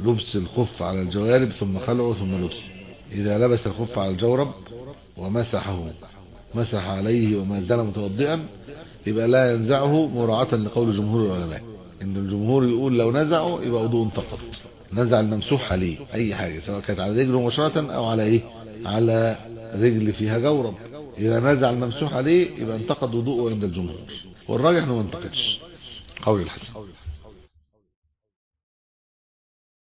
لبس الخف على الجوارب ثم خلعه ثم لبسه إذا لبس الخف على الجورب ومسحه مسح عليه وما زال متوضئا يبقى لا ينزعه مراعاة لقول جمهور العلماء ان الجمهور يقول لو نزعه يبقى وضوء انتقض نزع الممسوح عليه اي حاجة سواء كانت على رجله مباشرة او على ايه على رجل فيها جورب اذا نزع الممسوح عليه يبقى انتقد وضوءه عند الجمهور والراجح انه ما انتقدش قول الحسن